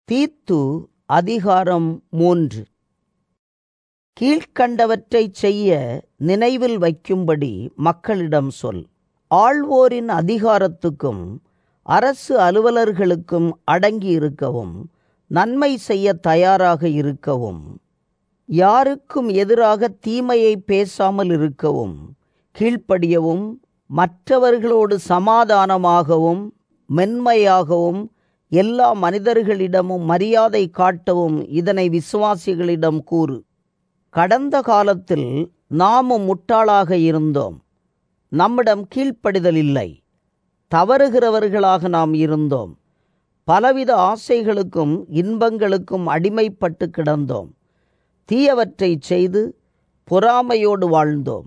தீத்து அதிகாரம் மூன்று கீழ்க்கண்டவற்றைச் செய்ய நினைவில் வைக்கும்படி மக்களிடம் சொல் ஆள்வோரின் அதிகாரத்துக்கும் அரசு அலுவலர்களுக்கும் அடங்கி இருக்கவும் நன்மை செய்ய தயாராக இருக்கவும் யாருக்கும் எதிராக தீமையை பேசாமல் இருக்கவும் கீழ்ப்படியவும் மற்றவர்களோடு சமாதானமாகவும் மென்மையாகவும் எல்லா மனிதர்களிடமும் மரியாதை காட்டவும் இதனை விசுவாசிகளிடம் கூறு கடந்த காலத்தில் நாமும் முட்டாளாக இருந்தோம் நம்மிடம் கீழ்ப்படிதல் இல்லை தவறுகிறவர்களாக நாம் இருந்தோம் பலவித ஆசைகளுக்கும் இன்பங்களுக்கும் அடிமைப்பட்டு கிடந்தோம் தீயவற்றை செய்து பொறாமையோடு வாழ்ந்தோம்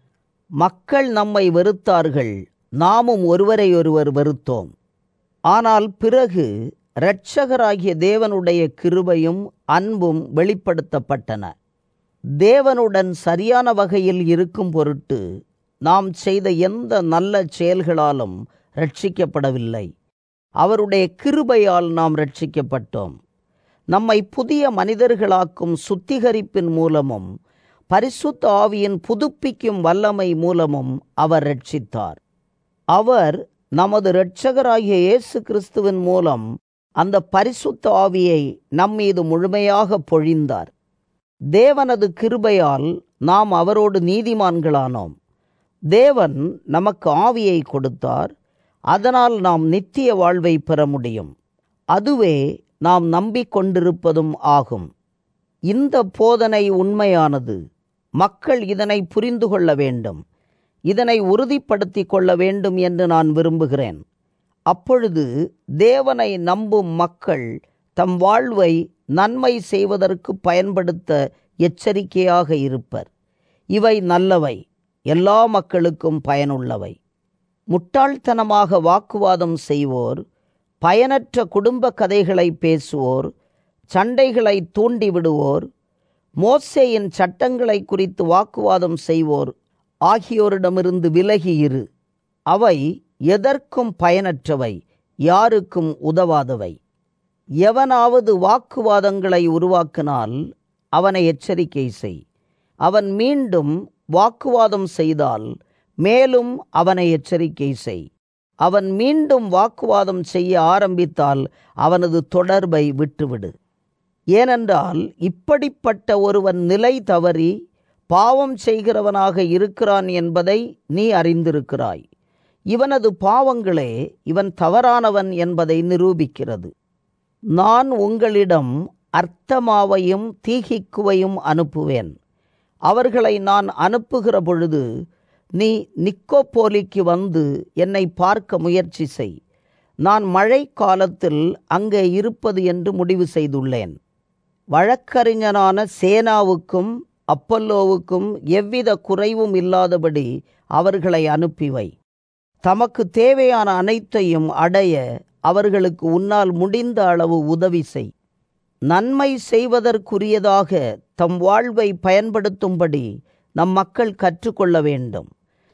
மக்கள் நம்மை வெறுத்தார்கள் நாமும் ஒருவரையொருவர் வெறுத்தோம் ஆனால் பிறகு இரட்சகராகிய தேவனுடைய கிருபையும் அன்பும் வெளிப்படுத்தப்பட்டன தேவனுடன் சரியான வகையில் இருக்கும் பொருட்டு நாம் செய்த எந்த நல்ல செயல்களாலும் ரட்சிக்கப்படவில்லை அவருடைய கிருபையால் நாம் ரட்சிக்கப்பட்டோம் நம்மை புதிய மனிதர்களாக்கும் சுத்திகரிப்பின் மூலமும் பரிசுத்த ஆவியின் புதுப்பிக்கும் வல்லமை மூலமும் அவர் ரட்சித்தார் அவர் நமது இரட்சகராகிய இயேசு கிறிஸ்துவின் மூலம் அந்த பரிசுத்த ஆவியை நம்மீது முழுமையாக பொழிந்தார் தேவனது கிருபையால் நாம் அவரோடு நீதிமான்களானோம் தேவன் நமக்கு ஆவியை கொடுத்தார் அதனால் நாம் நித்திய வாழ்வை பெற முடியும் அதுவே நாம் நம்பிக்கொண்டிருப்பதும் ஆகும் இந்த போதனை உண்மையானது மக்கள் இதனை புரிந்து கொள்ள வேண்டும் இதனை உறுதிப்படுத்தி கொள்ள வேண்டும் என்று நான் விரும்புகிறேன் அப்பொழுது தேவனை நம்பும் மக்கள் தம் வாழ்வை நன்மை செய்வதற்கு பயன்படுத்த எச்சரிக்கையாக இருப்பர் இவை நல்லவை எல்லா மக்களுக்கும் பயனுள்ளவை முட்டாள்தனமாக வாக்குவாதம் செய்வோர் பயனற்ற குடும்ப கதைகளை பேசுவோர் சண்டைகளை தூண்டிவிடுவோர் மோசேயின் சட்டங்களை குறித்து வாக்குவாதம் செய்வோர் ஆகியோரிடமிருந்து விலகி இரு அவை எதற்கும் பயனற்றவை யாருக்கும் உதவாதவை எவனாவது வாக்குவாதங்களை உருவாக்கினால் அவனை எச்சரிக்கை செய் அவன் மீண்டும் வாக்குவாதம் செய்தால் மேலும் அவனை எச்சரிக்கை செய் அவன் மீண்டும் வாக்குவாதம் செய்ய ஆரம்பித்தால் அவனது தொடர்பை விட்டுவிடு ஏனென்றால் இப்படிப்பட்ட ஒருவன் நிலை தவறி பாவம் செய்கிறவனாக இருக்கிறான் என்பதை நீ அறிந்திருக்கிறாய் இவனது பாவங்களே இவன் தவறானவன் என்பதை நிரூபிக்கிறது நான் உங்களிடம் அர்த்தமாவையும் தீகிக்குவையும் அனுப்புவேன் அவர்களை நான் அனுப்புகிற பொழுது நீ நிக்கோப்போலிக்கு வந்து என்னை பார்க்க முயற்சி செய் நான் மழை காலத்தில் அங்கே இருப்பது என்று முடிவு செய்துள்ளேன் வழக்கறிஞனான சேனாவுக்கும் அப்பல்லோவுக்கும் எவ்வித குறைவும் இல்லாதபடி அவர்களை அனுப்பிவை தமக்கு தேவையான அனைத்தையும் அடைய அவர்களுக்கு உன்னால் முடிந்த அளவு உதவி செய் நன்மை செய்வதற்குரியதாக தம் வாழ்வை பயன்படுத்தும்படி நம் மக்கள் கற்றுக்கொள்ள வேண்டும்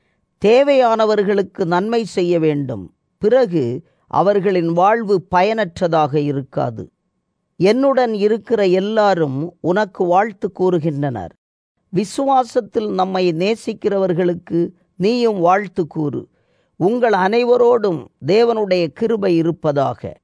தேவையானவர்களுக்கு நன்மை செய்ய வேண்டும் பிறகு அவர்களின் வாழ்வு பயனற்றதாக இருக்காது என்னுடன் இருக்கிற எல்லாரும் உனக்கு வாழ்த்து கூறுகின்றனர் விசுவாசத்தில் நம்மை நேசிக்கிறவர்களுக்கு நீயும் வாழ்த்து கூறு உங்கள் அனைவரோடும் தேவனுடைய கிருபை இருப்பதாக